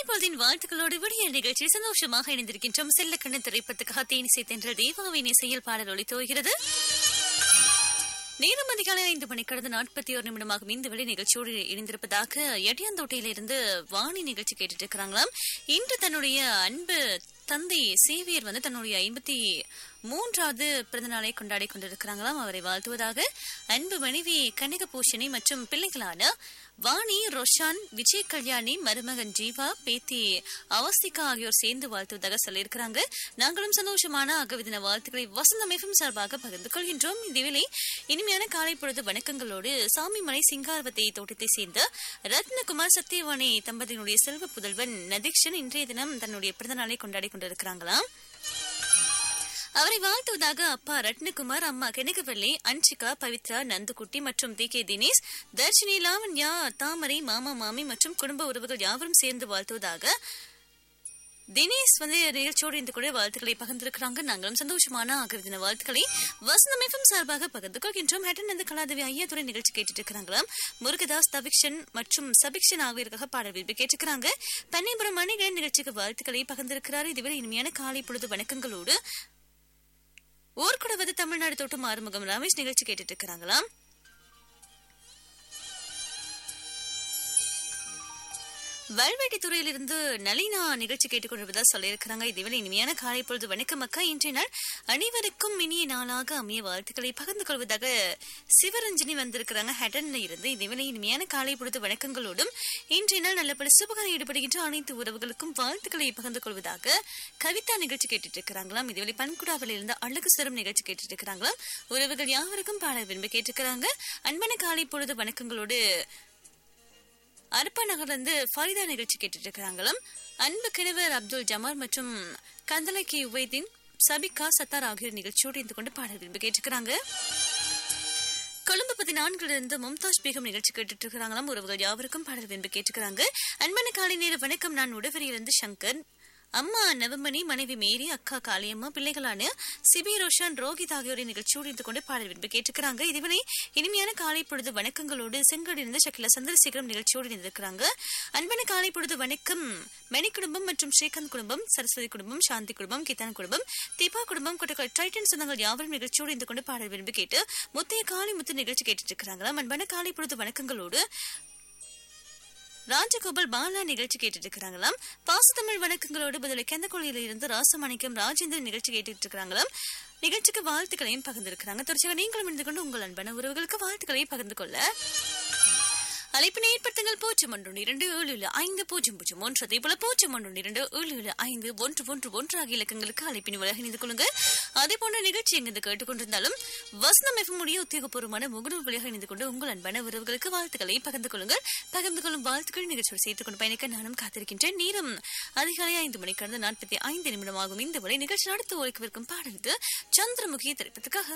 பொழுதின் வாழ்த்துக்களோடு விடிய நிகழ்ச்சி சந்தோஷமாக இணைந்திருக்கின்றோம் செல்லக்கண்ணன் திரைப்படத்துக்காக தேனிசை தென்றல் தேவாவின் இசையில் பாடல் ஒளி தோகிறது நேரம் அதிகாலை ஐந்து மணி கடந்த நாற்பத்தி ஒரு நிமிடமாகும் இந்த வெளி நிகழ்ச்சியோடு இணைந்திருப்பதாக எட்டியாந்தோட்டையிலிருந்து வாணி நிகழ்ச்சி கேட்டுட்டு இருக்கிறாங்களாம் இன்று தன்னுடைய அன்பு தந்தை சேவியர் வந்து தன்னுடைய ஐம்பத்தி மூன்றாவது பிறந்த நாளை கொண்டாடி கொண்டிருக்கிறாங்களாம் அவரை வாழ்த்துவதாக அன்பு மனைவி கனகபூஷணி மற்றும் பிள்ளைகளான வாணி ரோஷான் விஜய் கல்யாணி மருமகன் ஜீவா பேத்தி அவஸ்திகா ஆகியோர் சேர்ந்து வாழ்த்துவதாக சொல்லியிருக்கிறாங்க நாங்களும் சந்தோஷமான அகவிதின வாழ்த்துக்களை வசந்தம் எஃப்எம் சார்பாக பகிர்ந்து கொள்கின்றோம் இதுவேளை இனிமையான காலை பொழுது வணக்கங்களோடு சாமிமலை சிங்காரவத்தை தோட்டத்தை சேர்ந்த ரத்னகுமார் சத்யவாணி தம்பதியினுடைய செல்வ புதல்வன் நதீக்ஷன் இன்றைய தினம் தன்னுடைய பிறந்த நாளை கொண்டாடி கொண்டிருக்கிறாங்களாம் அவரை வாழ்த்துவதாக அப்பா ரத்னகுமார் அம்மா கெனகவல்லி அன்ஷிகா பவித்ரா நந்துகுட்டி மற்றும் தி கே தினேஷ் தர்ஷினி லாவண்யா தாமரை மாமா மாமி மற்றும் குடும்ப உறவுகள் யாவரும் சேர்ந்து வாழ்த்துவதாக தினேஷ் வந்து நிகழ்ச்சியோடு இந்த கூட வாழ்த்துக்களை பகிர்ந்திருக்கிறாங்க நாங்களும் சந்தோஷமான ஆகிருதின வாழ்த்துக்களை வசந்தம் எஃப்எம் சார்பாக பகிர்ந்து கொள்கின்றோம் ஹேட்டன் இந்த கலாதேவி ஐயாதுரை நிகழ்ச்சி கேட்டுட்டு இருக்கிறாங்களாம் முருகதாஸ் தவிக்ஷன் மற்றும் சபிக்ஷன் ஆகியோருக்காக பாடல் விரும்பி கேட்டுக்கிறாங்க பன்னிபுரம் மணிகன் நிகழ்ச்சிக்கு வாழ்த்துக்களை பகிர்ந்திருக்கிறார் இதுவரை இனிமையான காலை பொழுது வணக்கங்களோடு ஊர்குடவது தமிழ்நாடு தோட்டம் ஆறுமுகம் ரமேஷ் நிகழ்ச்சி கேட்டுட்டு இருக்கிறாங்களாம் வல்வெட்டி துறையிலிருந்து நளினா நிகழ்ச்சி கேட்டுக்கொண்டிருப்பதா சொல்லியிருக்கிறாங்க இதுவேளை இனிமையான காலை பொழுது வணக்கம் அக்கா இன்றைய நாள் அனைவருக்கும் இனிய நாளாக அமைய வாழ்த்துக்களை பகிர்ந்து கொள்வதாக சிவரஞ்சனி வந்திருக்கிறாங்க ஹெடன்ல இருந்து இதுவேளை இனிமையான காலை பொழுது வணக்கங்களோடும் இன்றைய நாள் நல்லபடி சுபகாரம் ஈடுபடுகின்ற அனைத்து உறவுகளுக்கும் வாழ்த்துக்களை பகிர்ந்து கொள்வதாக கவிதா நிகழ்ச்சி கேட்டுட்டு இருக்கிறாங்களாம் இதுவரை பன்குடாவில் இருந்து அழகு சிறம் நிகழ்ச்சி கேட்டுட்டு இருக்கிறாங்களாம் உறவுகள் யாவருக்கும் பாட விரும்பி கேட்டிருக்கிறாங்க அன்பான காலை பொழுது வணக்கங்களோடு அர்ப்பா நகர்ல இருந்து ஃபரிதா நிகழ்ச்சி கேட்டுட்டு இருக்கிறாங்களாம் அன்பு கிழவர் அப்துல் ஜமார் மற்றும் கந்தலை கே உவைதீன் சபிகா சத்தார் ஆகியோர் நிகழ்ச்சியோடு இருந்து கொண்டு பாடல் விரும்பி கேட்டுக்கிறாங்க கொழும்பு பதினான்குல இருந்து மும்தாஜ் பேகம் நிகழ்ச்சி கேட்டுட்டு இருக்கிறாங்களாம் உறவுகள் யாவருக்கும் பாடல் விரும்பி கேட்டுக்கிறாங்க அன்பான காலை நேர வணக்கம் நான் உடவரியிலிருந்து சங்கர் அம்மா நவமணி மனைவி மேரி அக்கா காளியம்மா பிள்ளைகளான சிபி ரோஷான் ரோஹித் ஆகியோரின் நிகழ்ச்சியோடு இருந்து கொண்டு பாடல் விரும்பி கேட்டுக்கிறாங்க இதுவரை இனிமையான காலை பொழுது வணக்கங்களோடு செங்கோடு இருந்த சக்கில சந்திரசேகரம் நிகழ்ச்சியோடு இருந்திருக்கிறாங்க அன்பான காலை பொழுது வணக்கம் மணி குடும்பம் மற்றும் ஸ்ரீகாந்த் குடும்பம் சரஸ்வதி குடும்பம் சாந்தி குடும்பம் கித்தான் குடும்பம் தீபா குடும்பம் கொட்டக்கல் டைட்டன் சொந்தங்கள் யாவரும் நிகழ்ச்சியோடு இருந்து கொண்டு பாடல் விரும்பி கேட்டு முத்தைய காலை முத்து நிகழ்ச்சி கேட்டுட்டு இருக்கிறாங்களா அன்பான காலை பொழுது வணக்கங்களோடு ராஜகோபால் பாலா நிகழ்ச்சி கேட்டுட்டு இருக்கிறாங்களாம் பாசத்தமிழ் வணக்கங்களோடு பதில கெந்தக்கோழியில இருந்து ராசமாணிக்கம் ராஜேந்திரன் நிகழ்ச்சி கேட்டுட்டு இருக்கிறாங்களாம் நிகழ்ச்சிக்கு வாழ்த்துக்களையும் பகிர்ந்திருக்கிறாங்க தொடர்ச்சியாக நீங்களும் இருந்து கொண்டு உங்கள் அன்பான உறவுகளுக்கு வாழ்த்துக்களை பகிர்ந்து கொள்ள அழைப்பினை ஏற்படுத்துங்கள் பூஜ்ஜியம் ஒன்று இரண்டு ஏழு ஏழு ஐந்து பூஜ்ஜியம் பூஜ்ஜியம் ஒன்று அதே போல பூஜ்ஜியம் ஒன்று இரண்டு ஏழு ஏழு ஐந்து ஒன்று ஒன்று ஒன்று ஆகிய இலக்கங்களுக்கு அழைப்பினை உலக இணைந்து கொள்ளுங்க அதே போன்ற நிகழ்ச்சி எங்கிருந்து கேட்டுக்கொண்டிருந்தாலும் வசனம் எஃப் முடிய உத்தியோகபூர்வமான முகநூல் வழியாக இணைந்து கொண்டு உங்கள் அன்பான உறவுகளுக்கு வாழ்த்துக்களை பகிர்ந்து கொள்ளுங்கள் பகிர்ந்து கொள்ளும் வாழ்த்துக்கள் நிகழ்ச்சியோடு சேர்த்துக் கொண்டு பயணிக்க நானும் காத்திருக்கின்றேன் நேரம் அதிகாலை ஐந்து மணி கடந்த நாற்பத்தி ஐந்து நிமிடமாகும் இந்த வரை நிகழ்ச்சி நடத்த ஒழிக்கவிருக்கும் பாடலுக்கு சந்திரமுகி திரைப்பதற்காக